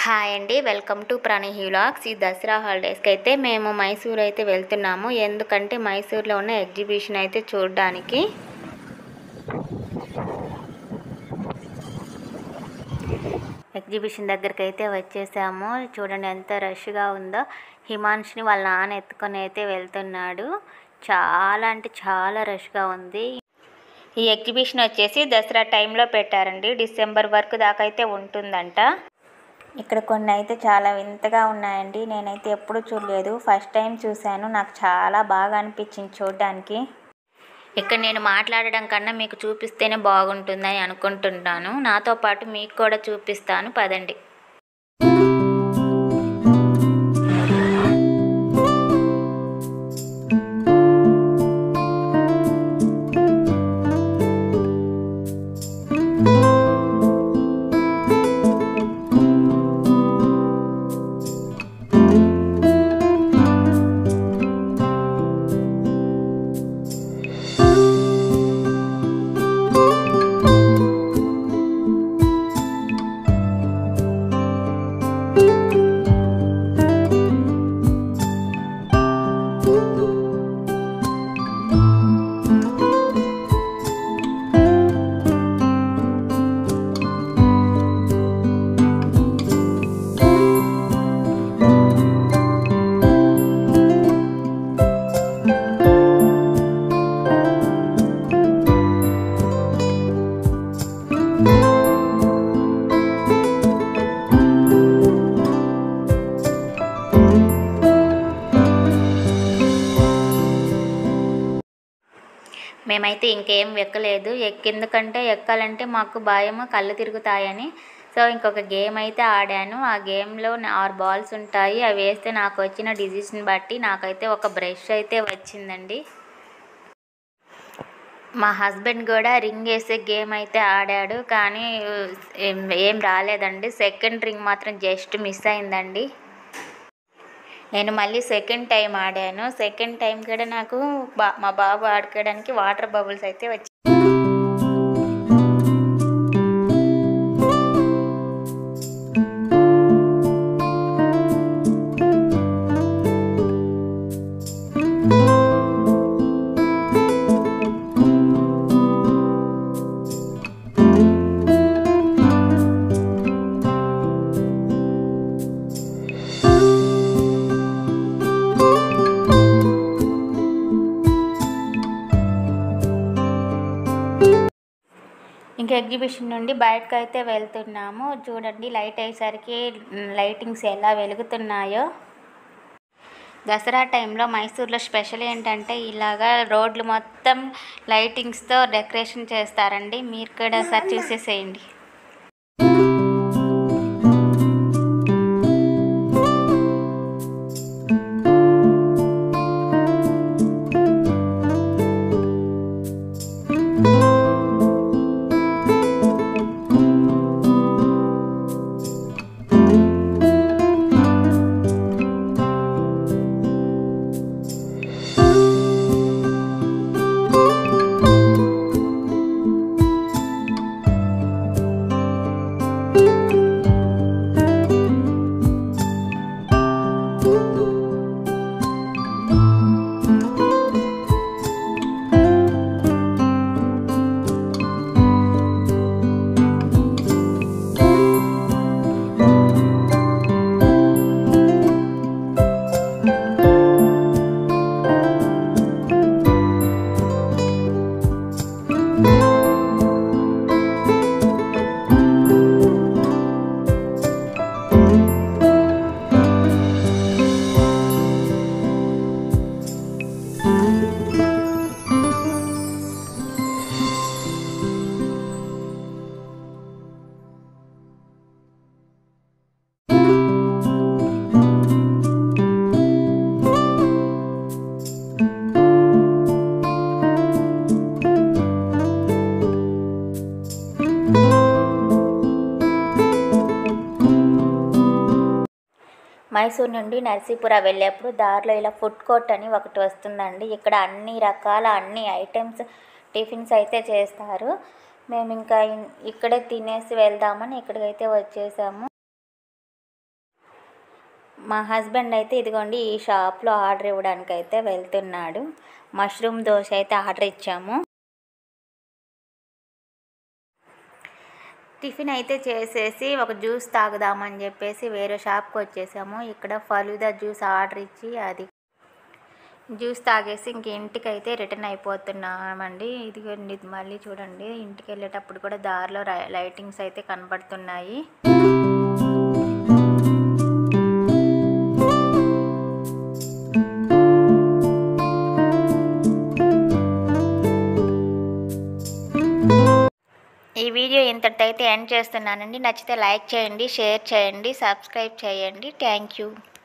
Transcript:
hi అండి welcome to ప్రాణి హ్యూలాక్స్ ఈ దసరా హాలిడేస్కి అయితే మేము మైసూర్ అయితే వెళ్తున్నాము ఎందుకంటే మైసూర్లో ఉన్న ఎగ్జిబిషన్ అయితే చూడడానికి ఎగ్జిబిషన్ దగ్గరికి అయితే వచ్చేసాము చూడండి ఎంత రష్గా ఉందో హిమాంష్ని వాళ్ళ నాన్న ఎత్తుకొని అయితే వెళ్తున్నాడు చాలా అంటే చాలా రష్గా ఉంది ఈ ఎగ్జిబిషన్ వచ్చేసి దసరా టైంలో పెట్టారండి డిసెంబర్ వరకు దాకా అయితే ఉంటుందంట ఇక్కడ కొన్ని అయితే చాలా వింతగా ఉన్నాయండి నేనైతే ఎప్పుడూ చూడలేదు ఫస్ట్ టైం చూశాను నాకు చాలా బాగా అనిపించింది చూడడానికి ఇక్కడ నేను మాట్లాడడం కన్నా మీకు చూపిస్తేనే బాగుంటుందని అనుకుంటున్నాను నాతో పాటు మీకు కూడా చూపిస్తాను పదండి మేమైతే ఇంకేం ఎక్కలేదు ఎక్కేందుకంటే ఎక్కాలంటే మాకు భయము కళ్ళు తిరుగుతాయని సో ఇంకొక గేమ్ అయితే ఆడాను ఆ గేమ్లో ఆరు బాల్స్ ఉంటాయి అవి వేస్తే నాకు వచ్చిన డిజిషన్ బట్టి నాకైతే ఒక బ్రష్ అయితే వచ్చిందండి మా హస్బెండ్ కూడా రింగ్ వేసే గేమ్ అయితే ఆడాడు కానీ ఏం ఏం రాలేదండి సెకండ్ రింగ్ మాత్రం జస్ట్ మిస్ అయిందండి నేను మళ్ళీ సెకండ్ టైం ఆడాను సెకండ్ టైం కూడా నాకు బా మా బాబు ఆడుకోవడానికి వాటర్ బబుల్స్ అయితే వచ్చి ఇంకా ఎగ్జిబిషన్ నుండి బయటకు అయితే వెళ్తున్నాము చూడండి లైట్ అయ్యేసరికి లైటింగ్స్ ఎలా వెలుగుతున్నాయో దసరా టైంలో మైసూర్లో స్పెషల్ ఏంటంటే ఇలాగా రోడ్లు మొత్తం లైటింగ్స్తో డెకరేషన్ చేస్తారండి మీరు కూడా ఒకసారి చూసేసేయండి మైసూర్ నుండి నరసీపుర వెళ్ళేప్పుడు దారిలో ఇలా ఫుడ్ కోర్ట్ అని ఒకటి వస్తుందండి ఇక్కడ అన్ని రకాల అన్ని ఐటమ్స్ టిఫిన్స్ అయితే చేస్తారు మేము ఇంకా ఇన్- ఇక్కడే తినేసి వెళ్దామని ఇక్కడికైతే వచ్చేసాము మా హస్బెండ్ అయితే ఇదిగోండి ఈ షాప్లో ఆర్డర్ ఇవ్వడానికి అయితే వెళ్తున్నాడు మష్రూమ్ దోశ అయితే ఆర్డర్ ఇచ్చాము టిఫిన్ అయితే చేసేసి ఒక జ్యూస్ తాగుదామని చెప్పేసి వేరే షాప్కి వచ్చేసాము ఇక్కడ ఫలూదా జ్యూస్ ఆర్డర్ ఇచ్చి అది జ్యూస్ తాగేసి ఇంక ఇంటికి అయితే రిటర్న్ అయిపోతున్నామండి ఇదిగోండి ఇది మళ్ళీ చూడండి ఇంటికి వెళ్ళేటప్పుడు కూడా దారిలో రై- లైటింగ్స్ అయితే కనబడుతున్నాయి ఈ వీడియో ఇంతటైతే ఎండ్ చేస్తున్నానండి నచ్చితే లైక్ చేయండి షేర్ చేయండి సబ్స్క్రైబ్ చేయండి థ్యాంక్ యూ